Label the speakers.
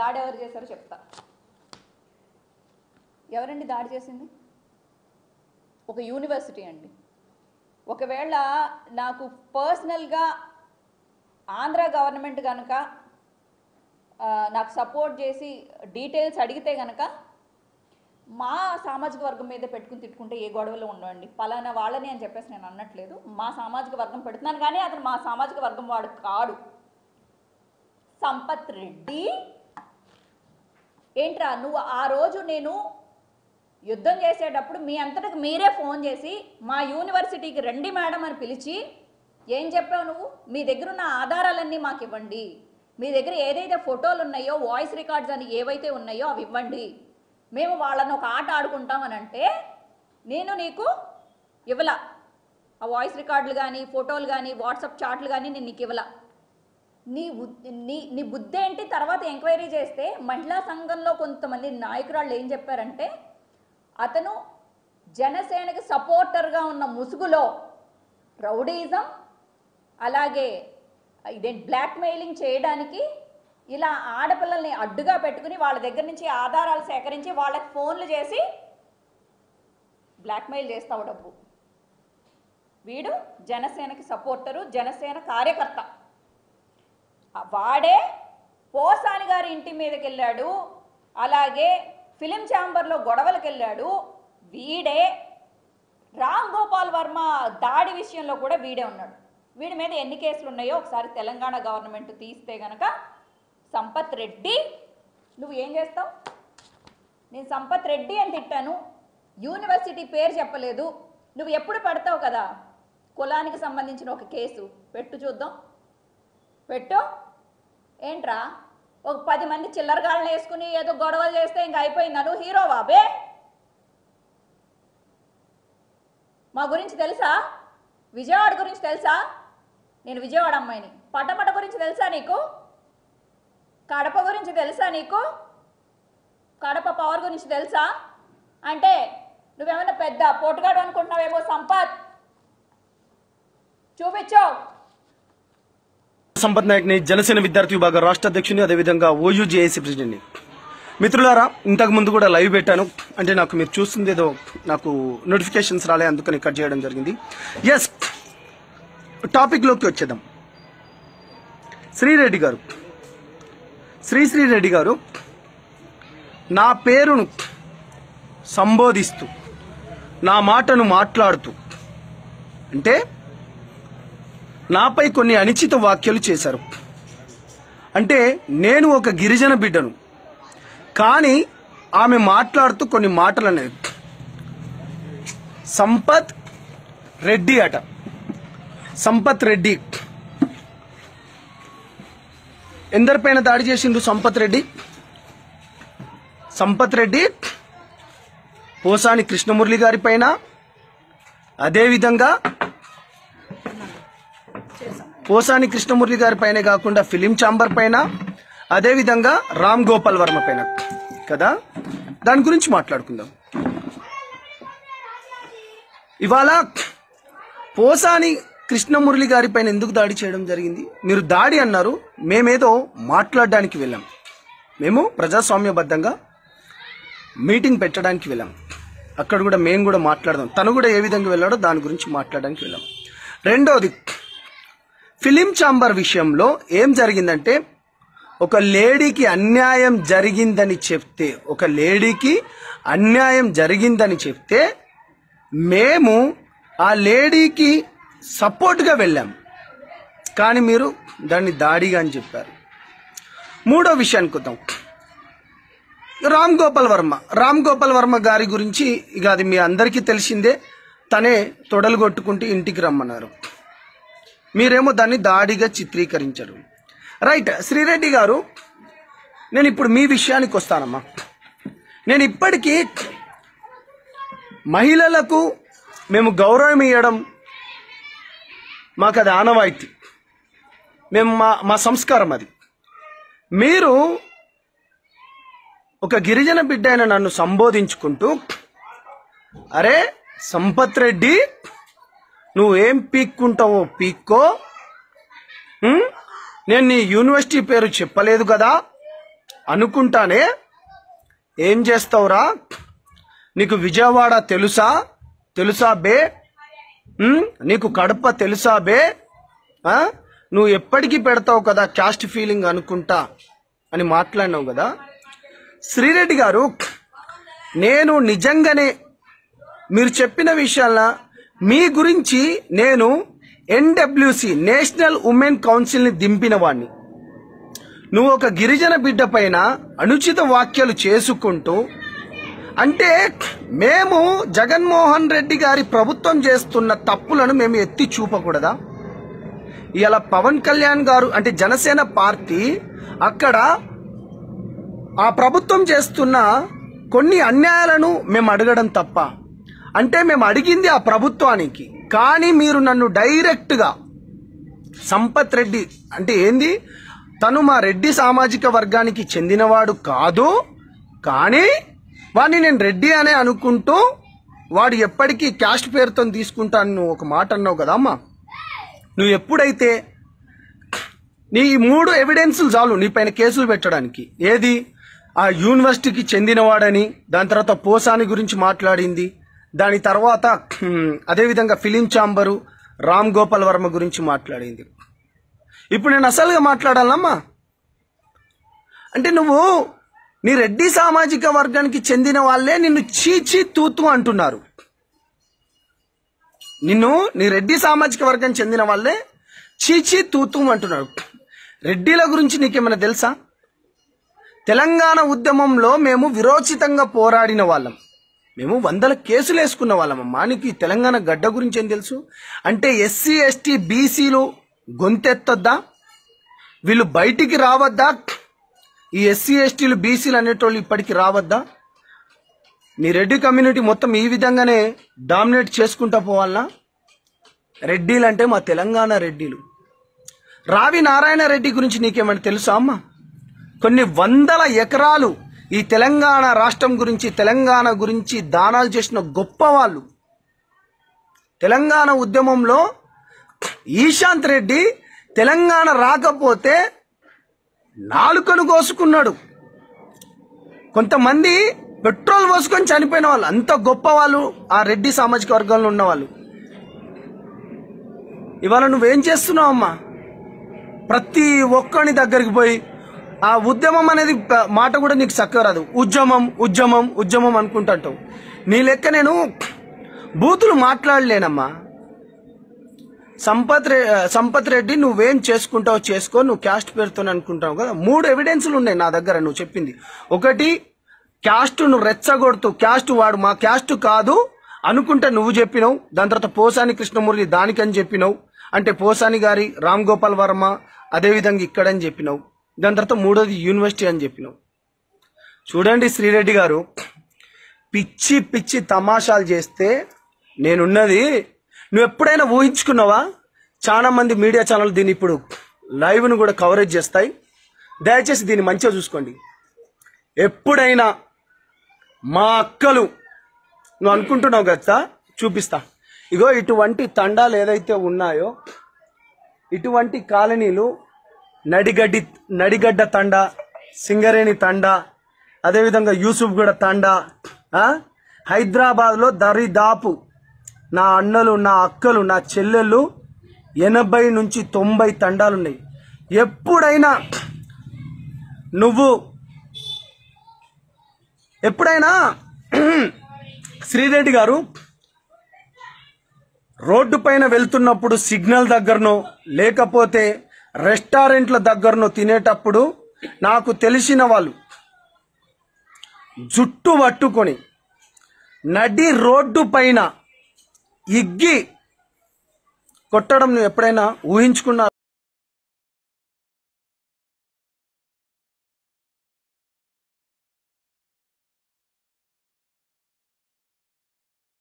Speaker 1: దాడి ఎవరు చేశారో చెప్తా ఎవరండి దాడి చేసింది ఒక యూనివర్సిటీ అండి ఒకవేళ నాకు పర్సనల్గా ఆంధ్ర గవర్నమెంట్ కనుక ఆ, నాకు సపోర్ట్ చేసి డీటెయిల్స్ అడిగితే కనుక మా సామాజిక వర్గం మీద పెట్టుకుని తిట్టుకుంటే ఏ గొడవలు ఉండవండి పలానా వాళ్ళని అని చెప్పేసి నేను అనట్లేదు మా సామాజిక వర్గం పెడుతున్నాను కానీ అతను మా సామాజిక వర్గం వాడు కాడు సంపత్ రెడ్డి ఏంట్రా నువ్వు ఆ రోజు నేను యుద్ధం చేసేటప్పుడు మీ అంతటికి మీరే ఫోన్ చేసి మా యూనివర్సిటీకి రండి మేడం అని పిలిచి ఏం చెప్పావు నువ్వు మీ దగ్గర ఉన్న ఆధారాలన్నీ మాకు ఇవ్వండి మీ దగ్గర ఏదైతే ఫోటోలు ఉన్నాయో వాయిస్ రికార్డ్స్ అని ఏవైతే ఉన్నాయో అవి ఇవ్వండి మేము వాళ్ళని ఒక ఆట ఆడుకుంటామని అంటే నేను నీకు ఇవ్వలా ఆ వాయిస్ రికార్డులు కానీ ఫోటోలు కానీ వాట్సాప్ చాట్లు కానీ నేను నీకు ఇవ్వలా నీ ఉద్- నీ నీ బుద్ధి ఏంటి తర్వాత ఎంక్వైరీ చేస్తే మహిళా సంఘంలో కొంతమంది నాయకురాళ్ళు ఏం చెప్పారంటే అతను జనసేనకి సపోర్టర్గా ఉన్న ముసుగులో రౌడీజం అలాగే ఇదేంటి బ్లాక్మెయిలింగ్ చేయడానికి ఇలా ఆడపిల్లల్ని అడ్డుగా పెట్టుకుని వాళ్ళ దగ్గర నుంచి ఆధారాలు సేకరించి వాళ్ళకి ఫోన్లు చేసి బ్లాక్మెయిల్ చేస్తావు డబ్బు వీడు జనసేనకి సపోర్టరు జనసేన కార్యకర్త ఆ వాడే పోసాని గారి ఇంటి మీదకి వెళ్ళాడు అలాగే ఫిలిం ఛాంబర్లో గొడవలకు వెళ్ళాడు వీడే రామ్ గోపాల్ వర్మ దాడి విషయంలో కూడా వీడే ఉన్నాడు వీడి మీద ఎన్ని కేసులు ఉన్నాయో ఒకసారి తెలంగాణ గవర్నమెంట్ తీస్తే గనక సంపత్ రెడ్డి నువ్వు ఏం చేస్తావు నేను సంపత్ రెడ్డి అని తిట్టాను యూనివర్సిటీ పేరు చెప్పలేదు నువ్వు ఎప్పుడు పడతావు కదా కులానికి సంబంధించిన ఒక కేసు పెట్టు చూద్దాం పెట్టు ఏంట్రా ఒక పది మంది చిల్లరగాళ్ళని వేసుకుని ఏదో గొడవలు చేస్తే ఇంకా అయిపోయిందా నువ్వు హీరో బాబే మా గురించి తెలుసా విజయవాడ గురించి తెలుసా నేను విజయవాడ అమ్మాయిని పటపట గురించి తెలుసా నీకు కడప గురించి తెలుసా నీకు కడప పవర్ గురించి తెలుసా అంటే నువ్వేమైనా పెద్ద పోటుగాడు అనుకుంటున్నావేమో సంపత్ చూపించు
Speaker 2: సంపత్ నాయక్ని జనసేన విద్యార్థి విభాగ రాష్ట్ర అధ్యక్షుని అదేవిధంగా ఓయూజేఏసీ ప్రెసిడెంట్ని మిత్రులారా ఇంతకు ముందు కూడా లైవ్ పెట్టాను అంటే నాకు మీరు చూస్తుంది ఏదో నాకు నోటిఫికేషన్స్ రాలే అందుకని కట్ చేయడం జరిగింది ఎస్ టాపిక్లోకి వచ్చేద్దాం శ్రీరెడ్డి గారు శ్రీ శ్రీరెడ్డి గారు నా పేరును సంబోధిస్తూ నా మాటను మాట్లాడుతూ అంటే నాపై కొన్ని అనిశ్చిత వ్యాఖ్యలు చేశారు అంటే నేను ఒక గిరిజన బిడ్డను కానీ ఆమె మాట్లాడుతూ కొన్ని మాటలు అనేది సంపత్ రెడ్డి అట సంపత్ రెడ్డి ఎందరిపైన దాడి చేసిండు సంపత్ రెడ్డి సంపత్ రెడ్డి పోసాని కృష్ణమురళి గారి పైన అదేవిధంగా పోసాని కృష్ణమురళి గారి పైన కాకుండా ఫిలిం చాంబర్ పైన అదేవిధంగా రామ్ గోపాల్ వర్మ పైన కదా దాని గురించి మాట్లాడుకుందాం ఇవాళ పోసాని కృష్ణమురళి గారి పైన ఎందుకు దాడి చేయడం జరిగింది మీరు దాడి అన్నారు మేమేదో మాట్లాడడానికి వెళ్ళాం మేము ప్రజాస్వామ్యబద్ధంగా మీటింగ్ పెట్టడానికి వెళ్ళాం అక్కడ కూడా మేము కూడా మాట్లాడదాం తను కూడా ఏ విధంగా వెళ్ళాడో దాని గురించి మాట్లాడడానికి వెళ్ళాం రెండోది ఫిలిం చాంబర్ విషయంలో ఏం జరిగిందంటే ఒక లేడీకి అన్యాయం జరిగిందని చెప్తే ఒక లేడీకి అన్యాయం జరిగిందని చెప్తే మేము ఆ లేడీకి సపోర్ట్గా వెళ్ళాం కానీ మీరు దాన్ని దాడిగా అని చెప్పారు మూడో విషయానికి వద్దాం రామ్ గోపాల్ వర్మ రామ్ గోపాల్ వర్మ గారి గురించి ఇక అది మీ అందరికీ తెలిసిందే తనే తొడలు కొట్టుకుంటూ ఇంటికి రమ్మన్నారు మీరేమో దాన్ని దాడిగా చిత్రీకరించారు రైట్ శ్రీరెడ్డి గారు నేను ఇప్పుడు మీ విషయానికి వస్తానమ్మా నేను ఇప్పటికీ మహిళలకు మేము గౌరవం ఇవ్వడం మాకు అది ఆనవాయితీ మేము మా మా సంస్కారం అది మీరు ఒక గిరిజన బిడ్డ అయిన నన్ను సంబోధించుకుంటూ అరే సంపత్ రెడ్డి నువ్వేం పీక్కుంటావో పీక్కో ఉం? నేను నీ యూనివర్సిటీ పేరు చెప్పలేదు కదా అనుకుంటానే ఏం చేస్తావురా నీకు విజయవాడ తెలుసా తెలుసా బే ఉమ్, నీకు కడప తెలుసా బే ఆ? నువ్వు ఎప్పటికీ పెడతావు కదా క్యాస్ట్ ఫీలింగ్ అనుకుంటా అని మాట్లాడినావు కదా శ్రీరెడ్డి గారు నేను నిజంగానే మీరు చెప్పిన విషయాల మీ గురించి నేను ఎన్డబ్ల్యూసి నేషనల్ ఉమెన్ కౌన్సిల్ని దింపిన వాణ్ణి నువ్వు ఒక గిరిజన బిడ్డ పైన అనుచిత వ్యాఖ్యలు చేసుకుంటూ అంటే మేము జగన్మోహన్ రెడ్డి గారి ప్రభుత్వం చేస్తున్న తప్పులను మేము ఎత్తి చూపకూడదా ఇలా పవన్ కళ్యాణ్ గారు అంటే జనసేన పార్టీ అక్కడ ఆ ప్రభుత్వం చేస్తున్న కొన్ని అన్యాయాలను మేము అడగడం తప్ప అంటే మేము అడిగింది ఆ ప్రభుత్వానికి కానీ మీరు నన్ను డైరెక్ట్గా సంపత్ రెడ్డి అంటే ఏంది తను మా రెడ్డి సామాజిక వర్గానికి చెందినవాడు కాదు కానీ వాడిని నేను రెడ్డి అనే అనుకుంటూ వాడు ఎప్పటికీ క్యాస్ట్ పేరుతో తీసుకుంటాను నువ్వు ఒక మాట అన్నావు కదా అమ్మా నువ్వు ఎప్పుడైతే నీ ఈ మూడు ఎవిడెన్సులు చాలు నీ పైన కేసులు పెట్టడానికి ఏది ఆ యూనివర్సిటీకి చెందినవాడని దాని తర్వాత పోసాని గురించి మాట్లాడింది దాని తర్వాత హ్మ్, అదేవిధంగా ఫిలిం చాంబరు రామ్ గోపాల్ వర్మ గురించి మాట్లాడింది ఇప్పుడు నేను అసలుగా మాట్లాడాలమ్మా అంటే నువ్వు నీ రెడ్డి సామాజిక వర్గానికి చెందిన వాళ్ళే నిన్ను చీచీ తూతు అంటున్నారు నిన్ను నీ రెడ్డి సామాజిక వర్గం చెందిన వాళ్ళే చీచీ తూతూ అంటున్నారు రెడ్డిల గురించి నీకేమైనా తెలుసా తెలంగాణ ఉద్యమంలో మేము విరోచితంగా పోరాడిన వాళ్ళం మేము వందల కేసులు వేసుకున్న వాళ్ళమమ్మా నీకు ఈ తెలంగాణ గడ్డ గురించి ఏం తెలుసు అంటే ఎస్సీ ఎస్టీ బీసీలు గొంతెత్తొద్దా వీళ్ళు బయటికి రావద్దా ఈ ఎస్సీ ఎస్టీలు బీసీలు అనేటోళ్ళు ఇప్పటికి రావద్దా నీ రెడ్డి కమ్యూనిటీ మొత్తం ఈ విధంగానే డామినేట్ చేసుకుంటా పోవాలనా రెడ్డిలు అంటే మా తెలంగాణ రెడ్డిలు రావి నారాయణ రెడ్డి గురించి నీకేమైనా తెలుసా అమ్మా కొన్ని వందల ఎకరాలు ఈ తెలంగాణ రాష్ట్రం గురించి తెలంగాణ గురించి దానాలు చేసిన గొప్ప వాళ్ళు తెలంగాణ ఉద్యమంలో ఈశాంత్ రెడ్డి తెలంగాణ రాకపోతే నాలుకను కోసుకున్నాడు కొంతమంది పెట్రోల్ పోసుకొని చనిపోయిన వాళ్ళు అంత గొప్ప వాళ్ళు ఆ రెడ్డి సామాజిక వర్గంలో ఉన్న వాళ్ళు ఇవాళ నువ్వేం చేస్తున్నావు అమ్మా ప్రతి ఒక్కని దగ్గరికి పోయి ఆ ఉద్యమం అనేది ప- మాట కూడా నీకు చక్కగా రాదు ఉద్యమం ఉద్యమం ఉద్యమం అనుకుంటుంటావు నీ లెక్క నేను బూతులు మాట్లాడలేనమ్మా సంపత్ రె సంపత్ రెడ్డి నువ్వేం చేసుకుంటావు చేసుకో నువ్వు క్యాస్ట్ పేరుతో అనుకుంటావు కదా మూడు ఎవిడెన్స్లు ఉన్నాయి నా దగ్గర నువ్వు చెప్పింది ఒకటి క్యాస్ట్ నువ్వు రెచ్చగొడుతూ క్యాస్ట్ వాడు మా క్యాస్ట్ కాదు అనుకుంటే నువ్వు చెప్పినావు దాని తర్వాత పోసాని కృష్ణమురళి దానికని చెప్పినావు అంటే పోసాని గారి రామ్ గోపాల్ వర్మ అదేవిధంగా ఇక్కడని చెప్పినావు దాని తర్వాత మూడోది యూనివర్సిటీ అని చెప్పినావు చూడండి శ్రీరెడ్డి గారు పిచ్చి పిచ్చి తమాషాలు చేస్తే నేనున్నది నువ్వు ఎప్పుడైనా ఊహించుకున్నావా చాలా మంది మీడియా ఛానల్ దీన్ని ఇప్పుడు లైవ్ను కూడా కవరేజ్ చేస్తాయి దయచేసి దీన్ని మంచిగా చూసుకోండి ఎప్పుడైనా మా అక్కలు నువ్వు అనుకుంటున్నావు కదా చూపిస్తా ఇగో ఇటువంటి తండాలు ఏదైతే ఉన్నాయో ఇటువంటి కాలనీలు నడిగడ్డి నడిగడ్డ తండ సింగరేణి తండ అదేవిధంగా యూసుఫ్గూడ తండ ఆ? హైదరాబాద్లో దరిదాపు నా అన్నలు నా అక్కలు నా చెల్లెళ్ళు ఎనభై నుంచి తొంభై తండాలున్నాయి ఎప్పుడైనా నువ్వు ఎప్పుడైనా శ్రీరెడ్డి గారు రోడ్డు పైన వెళ్తున్నప్పుడు సిగ్నల్ దగ్గరనో లేకపోతే రెస్టారెంట్ల దగ్గరనో తినేటప్పుడు నాకు తెలిసిన వాళ్ళు జుట్టు పట్టుకొని నడి రోడ్డు పైన ఇగ్గి కొట్టడం నువ్వు ఎప్పుడైనా ఊహించుకున్నా